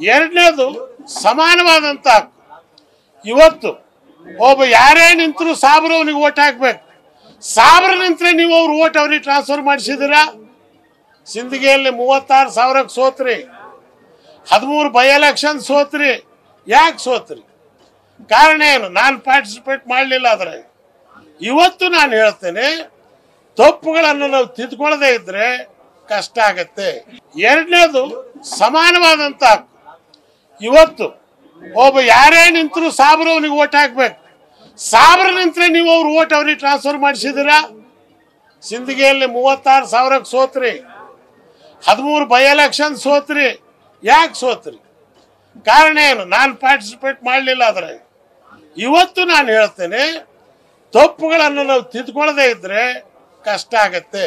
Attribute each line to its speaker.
Speaker 1: ಎರಡನೇದು ಸಮಾನವಾದಂತ ಹಕ್ಕು ಇವತ್ತು ಒಬ್ಬ ಯಾರೇ ನಿಂತರೂ ಸಾಬ್ರು ಅವನಿಗೆ ಓಟ್ ಹಾಕ್ಬೇಕು ಸಾಬ್ರು ನಿಂತ್ರೆ ನೀವು ಅವ್ರ ಓಟ್ ಅವ್ರಿಗೆ ಟ್ರಾನ್ಸ್ಫರ್ ಮಾಡಿಸಿದಿರಾ ಸಿಂದಗಿಯಲ್ಲಿ ಮೂವತ್ತಾರು ಸಾವಿರಕ್ಕೆ ಸೋತ್ರಿ ಹದಿಮೂರು ಬೈ ಎಲೆಕ್ಷನ್ ಸೋತ್ರಿ ಯಾಕೆ ಸೋತ್ರಿ ಕಾರಣ ಏನು ನಾನು ಪಾರ್ಟಿಸಿಪೇಟ್ ಮಾಡಲಿಲ್ಲ ಆದರೆ ಇವತ್ತು ನಾನು ಹೇಳ್ತೇನೆ ತಪ್ಪುಗಳನ್ನು ನಾವು ತಿದ್ಕೊಳ್ಳದೆ ಇದ್ರೆ ಕಷ್ಟ ಆಗತ್ತೆ ಎರಡನೇದು ಸಮಾನವಾದಂತ ಹಕ್ಕು ಇವತ್ತು ಒಬ್ಬ ಯಾರೇ ನಿಂತರೂ ಸಾಬ್ರು ಅವನಿಗೆ ಓಟ್ ಹಾಕ್ಬೇಕು ಸಾಬ್ರು ನಿಂತ್ರೆ ನೀವು ಅವ್ರ ಓಟ್ ಅವ್ರಿಗೆ ಟ್ರಾನ್ಸ್ಫರ್ ಮಾಡಿಸಿದಿರಾ ಸಿಂದಗಿಯಲ್ಲಿ ಮೂವತ್ತಾರು ಸಾವಿರಕ್ಕೆ ಸೋತ್ರಿ ಹದಿಮೂರು ಬೈ ಎಲೆಕ್ಷನ್ ಸೋತ್ರಿ ಯಾಕೆ ಸೋತ್ರಿ ಕಾರಣ ಏನು ನಾನು ಪಾರ್ಟಿಸಿಪೇಟ್ ಮಾಡಲಿಲ್ಲ ಆದರೆ ಇವತ್ತು ನಾನು ಹೇಳ್ತೇನೆ ತಪ್ಪುಗಳನ್ನು ನಾವು ತಿದ್ಕೊಳ್ಳದೆ ಇದ್ರೆ ಕಷ್ಟ ಆಗತ್ತೆ